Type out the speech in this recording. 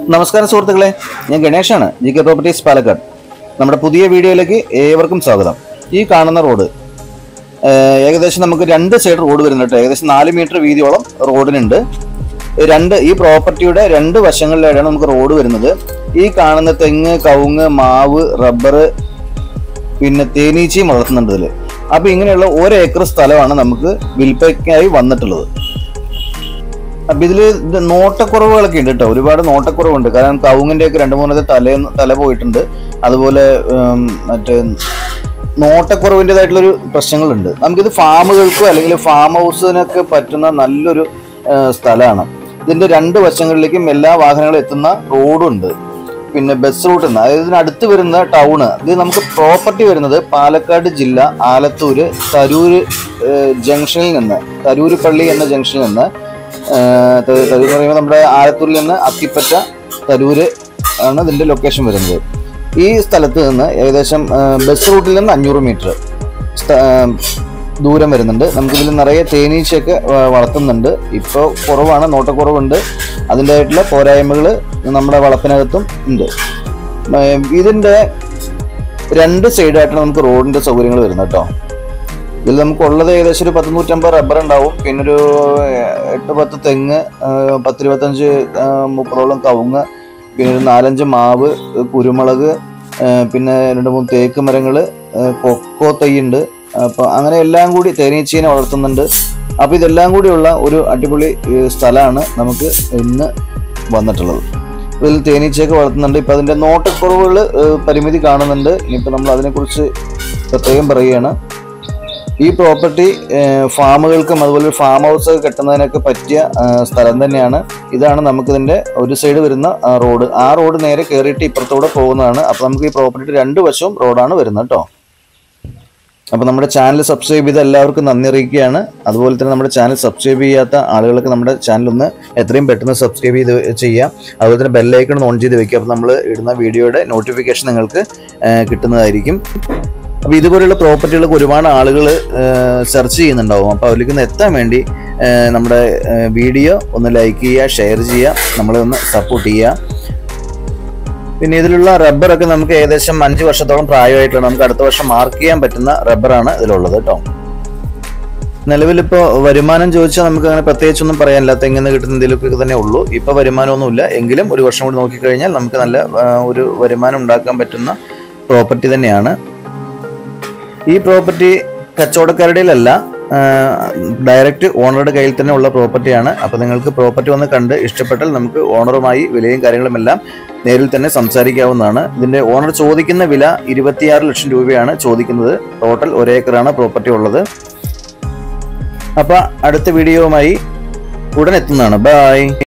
നമസ്കാരം സുഹൃത്തുക്കളെ ഞാൻ ഗണേഷാണ് ജി കെ പ്രോപ്പർട്ടീസ് പാലക്കാട് നമ്മുടെ പുതിയ വീഡിയോയിലേക്ക് ഏവർക്കും സ്വാഗതം ഈ കാണുന്ന റോഡ് ഏഹ്, ഏകദേശം നമുക്ക് രണ്ട് സൈഡ് റോഡ് വരുന്നുണ്ട് ഏകദേശം നാല് മീറ്റർ വീതിയോളം റോഡിനുണ്ട് രണ്ട് ഈ പ്രോപ്പർട്ടിയുടെ രണ്ട് വശങ്ങളിലായിട്ടാണ് നമുക്ക് റോഡ് വരുന്നത് ഈ കാണുന്ന തെങ്ങ് കവുങ്ങ് മാവ് റബ്ബർ പിന്നെ തേനീച്ചയും വളർത്തുന്നുണ്ട് ഇതിൽ അപ്പൊ ഇങ്ങനെയുള്ള ഒരു ഏക്കർ സ്ഥലമാണ് നമുക്ക് വിൽപ്പനയ്ക്കായി വന്നിട്ടുള്ളത് അപ്പൊ ഇതില് ഇത് നോട്ടക്കുറവുകളൊക്കെ ഉണ്ട് കേട്ടോ ഒരുപാട് നോട്ടക്കുറവുണ്ട് കാരണം കവുങ്ങിന്റെ ഒക്കെ രണ്ട് മൂന്നത്തെ തല തല പോയിട്ടുണ്ട് അതുപോലെ ഉം, മറ്റേ നോട്ടക്കുറവിൻ്റെതായിട്ടുള്ളൊരു പ്രശ്നങ്ങളുണ്ട് നമുക്കിത് ഫാമുകൾക്കോ അല്ലെങ്കിൽ ഫാം ഹൗസിനൊക്കെ പറ്റുന്ന നല്ലൊരു സ്ഥലമാണ് ഇതിന്റെ രണ്ട് വശങ്ങളിലേക്കും എല്ലാ വാഹനങ്ങളും എത്തുന്ന റോഡുണ്ട് പിന്നെ ബസ് റൂട്ട് ഉണ്ട് അതായത് ഇതിനടുത്ത് വരുന്ന ടൗണ് ഇത് നമുക്ക് പ്രോപ്പർട്ടി വരുന്നത് പാലക്കാട് ജില്ല ആലത്തൂര് തരൂര് ഏഹ്, ജംഗ്ഷനിൽ നിന്ന് തരൂര് പള്ളി എന്ന ജംഗ്ഷനിൽ നിന്ന് ഏഹ്, ത- തരൂർ എന്ന് പറയുമ്പോൾ നമ്മുടെ ആലത്തൂരിൽ നിന്ന് അത്തിപ്പറ്റ തരൂര് ആണ് ഇതിന്റെ ലൊക്കേഷൻ വരുന്നത് ഈ സ്ഥലത്ത് നിന്ന് ഏകദേശം ഏഹ്, ബസ് റൂട്ടിൽ നിന്ന് അഞ്ഞൂറ് മീറ്റർ ദൂരം വരുന്നുണ്ട് നമുക്കിതിൽ നിറയെ തേനീച്ചയൊക്കെ വ- വളർത്തുന്നുണ്ട് ഇപ്പോൾ കുറവാണ് നോട്ടക്കുറവുണ്ട് അതിൻ്റെതായിട്ടുള്ള പോരായ്മകൾ നമ്മുടെ വളപ്പിനകത്തും ഉണ്ട് ഏഹ്, ഇതിന്റെ രണ്ട് സൈഡായിട്ടാണ് നമുക്ക് റോഡിന്റെ സൗകര്യങ്ങൾ വരുന്നത് കേട്ടോ ഇതിൽ നമുക്ക് ഉള്ളത് ഏകദേശം ഒരു പത്ത് നൂറ്റമ്പത് റബ്ബർ ഉണ്ടാവും പിന്നെ ഒരു ഏഹ്, എട്ട് പത്ത് തെങ്ങ് ഏഹ്, പത്തിരുപത്തഞ്ച് ഏഹ്, മുപ്പതോളം കവുങ്ങ് പിന്നെ ഒരു നാലഞ്ച് മാവ് ഏഹ്, കുരുമുളക് ഏഹ്, പിന്നെ രണ്ട് മൂന്ന് തേക്ക് മരങ്ങൾ കൊക്കോ തൈയുണ്ട് അപ്പൊ അങ്ങനെ എല്ലാം കൂടി തേനീച്ചീനെ വളർത്തുന്നുണ്ട് അപ്പൊ ഇതെല്ലാം കൂടിയുള്ള ഒരു അടിപൊളി ഏഹ്, സ്ഥലമാണ് നമുക്ക് ഇന്ന് വന്നിട്ടുള്ളത് ഇതിൽ തേനീച്ചയൊക്കെ വളർത്തുന്നുണ്ട് ഇപ്പൊ അതിന്റെ നോട്ടക്കുറവുകൾ പരിമിതി കാണുന്നുണ്ട് ഇനിയിപ്പോ നമ്മൾ അതിനെക്കുറിച്ച് പ്രത്യേകം പറയുകയാണ് ഈ പ്രോപ്പർട്ടി ഫാമുകൾക്കും അതുപോലെ ഒരു ഫാം ഹൗസ് കെട്ടുന്നതിനൊക്കെ പറ്റിയ ആ, സ്ഥലം തന്നെയാണ് ഇതാണ് നമുക്ക് ഇതിന്റെ ഒരു സൈഡ് വരുന്ന ആ, റോഡ് ആ റോഡ് നേരെ കയറിയിട്ട് ഇപ്പുറത്തൂടെ പോകുന്നതാണ് അപ്പൊ നമുക്ക് ഈ പ്രോപ്പർട്ടിയുടെ രണ്ട് വശവും റോഡാണ് വരുന്നത് കേട്ടോ അപ്പൊ നമ്മുടെ ചാനൽ സബ്സ്ക്രൈബ് ചെയ്ത എല്ലാവർക്കും നന്ദി അറിയിക്കുകയാണ് അതുപോലെ തന്നെ നമ്മുടെ ചാനൽ സബ്സ്ക്രൈബ് ചെയ്യാത്ത ആളുകൾക്ക് നമ്മുടെ ചാനൽ ഒന്ന് എത്രയും പെട്ടെന്ന് സബ്സ്ക്രൈബ് ചെയ്ത് ചെയ്യാം അതുപോലെ തന്നെ ബെല്ലൈക്കൺ ഓൺ ചെയ്ത് വെക്കുക അപ്പോൾ നമ്മൾ ഇടുന്ന വീഡിയോയുടെ നോട്ടിഫിക്കേഷൻ നിങ്ങൾക്ക് ആ, കിട്ടുന്നതായിരിക്കും അപ്പോൾ ഇതുപോലുള്ള പ്രോപ്പർട്ടികളൊക്കെ ഒരുപാട് ആളുകൾ സെർച്ച് ചെയ്യുന്നുണ്ടാവും അപ്പോൾ അവരിലേക്ക് ഒന്ന് എത്താൻ വേണ്ടി ആ, നമ്മുടെ വീഡിയോ ഒന്ന് ലൈക്ക് ചെയ്യുക ഷെയർ ചെയ്യുക നമ്മളെ ഒന്ന് സപ്പോർട്ട് ചെയ്യുക പിന്നെ ഇതിലുള്ള റബ്ബറൊക്കെ നമുക്ക് ഏകദേശം അഞ്ച് വർഷത്തോളം പ്രായമായിട്ടാണ് നമുക്ക് അടുത്ത വർഷം മാർക്ക് ചെയ്യാൻ പറ്റുന്ന റബ്ബറാണ് ഇതിലുള്ളത് കേട്ടോ നിലവിലിപ്പോൾ വരുമാനം ചോദിച്ചാൽ നമുക്ക് അങ്ങനെ പ്രത്യേകിച്ചൊന്നും പറയാനില്ല തെങ്ങിന്ന് കിട്ടുന്ന എന്തെങ്കിലുമൊക്കെ തന്നെ ഉള്ളൂ ഇപ്പോൾ വരുമാനമൊന്നുമില്ല എങ്കിലും ഒരു വർഷം കൂടി നോക്കിക്കഴിഞ്ഞാൽ നമുക്ക് നല്ല ആ, ഒരു വരുമാനം ഉണ്ടാക്കാൻ പറ്റുന്ന പ്രോപ്പർട്ടി തന്നെയാണ് ഈ പ്രോപ്പർട്ടി കച്ചവടക്കാരുടെയിലല്ല ഡയറക്റ്റ് ഓണറുടെ കയ്യിൽ തന്നെ ഉള്ള പ്രോപ്പർട്ടിയാണ് അപ്പോൾ നിങ്ങൾക്ക് പ്രോപ്പർട്ടി വന്ന് കണ്ട് ഇഷ്ടപ്പെട്ടാൽ നമുക്ക് ഓണറുമായി വിലയും കാര്യങ്ങളും എല്ലാം നേരിൽ തന്നെ സംസാരിക്കാവുന്നതാണ് ഇതിന്റെ ഓണർ ചോദിക്കുന്ന വില ഇരുപത്തിയാറ് ലക്ഷം രൂപയാണ് ചോദിക്കുന്നത് ടോട്ടൽ ഒരേക്കറാണ് പ്രോപ്പർട്ടി ഉള്ളത് അപ്പൊ അടുത്ത വീഡിയോവുമായി ഉടൻ എത്തുന്നതാണ് ബൈ